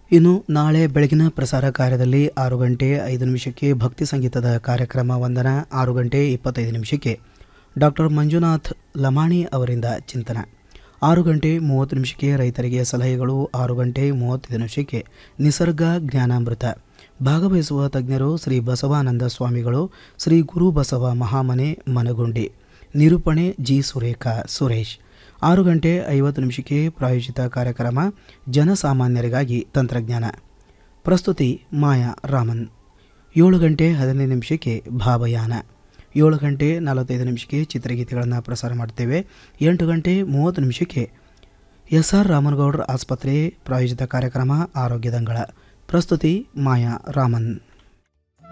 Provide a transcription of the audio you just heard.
ಇನ್ನು ನಾಳೆ ಬೆಳಗಿನ ಪ್ರಸಾರ ಕಾರ್ಯದಲ್ಲಿ ಆರು ಗಂಟೆ ಐದು ನಿಮಿಷಕ್ಕೆ ಭಕ್ತಿ ಸಂಗೀತದ ಕಾರ್ಯಕ್ರಮ ವಂದನ ಆರು ಗಂಟೆ ಇಪ್ಪತ್ತೈದು ನಿಮಿಷಕ್ಕೆ ಡಾಕ್ಟರ್ ಮಂಜುನಾಥ್ ಲಮಾಣಿ ಅವರಿಂದ ಚಿಂತನ ಆರು ಗಂಟೆ ಮೂವತ್ತು ನಿಮಿಷಕ್ಕೆ ರೈತರಿಗೆ ಸಲಹೆಗಳು ಆರು ಗಂಟೆ ಮೂವತ್ತೈದು ನಿಮಿಷಕ್ಕೆ ನಿಸರ್ಗ ಜ್ಞಾನಾಮೃತ ಭಾಗವಹಿಸುವ ತಜ್ಞರು ಶ್ರೀ ಬಸವಾನಂದ ಸ್ವಾಮಿಗಳು ಶ್ರೀ ಗುರು ಬಸವ ಮಹಾಮನೆ ಮನಗುಂಡಿ ನಿರೂಪಣೆ ಜಿ ಸುರೇಖಾ ಸುರೇಶ್ ಆರು ಗಂಟೆ ಐವತ್ತು ನಿಮಿಷಕ್ಕೆ ಪ್ರಾಯೋಜಿತ ಕಾರ್ಯಕ್ರಮ ಜನಸಾಮಾನ್ಯರಿಗಾಗಿ ತಂತ್ರಜ್ಞಾನ ಪ್ರಸ್ತುತಿ ಮಾಯಾ ರಾಮನ್ ಏಳು ಗಂಟೆ ಹದಿನೈದು ನಿಮಿಷಕ್ಕೆ ಭಾವಯಾನ ಏಳು ಗಂಟೆ ನಲವತ್ತೈದು ನಿಮಿಷಕ್ಕೆ ಚಿತ್ರಗೀತೆಗಳನ್ನು ಪ್ರಸಾರ ಮಾಡ್ತೇವೆ ಎಂಟು ಗಂಟೆ ಮೂವತ್ತು ನಿಮಿಷಕ್ಕೆ ಎಸ್ ಆರ್ ರಾಮನಗೌಡರ ಆಸ್ಪತ್ರೆ ಪ್ರಾಯೋಜಿತ ಕಾರ್ಯಕ್ರಮ ಆರೋಗ್ಯದಂಗಳ ಪ್ರಸ್ತುತಿ ಮಾಯಾ ರಾಮನ್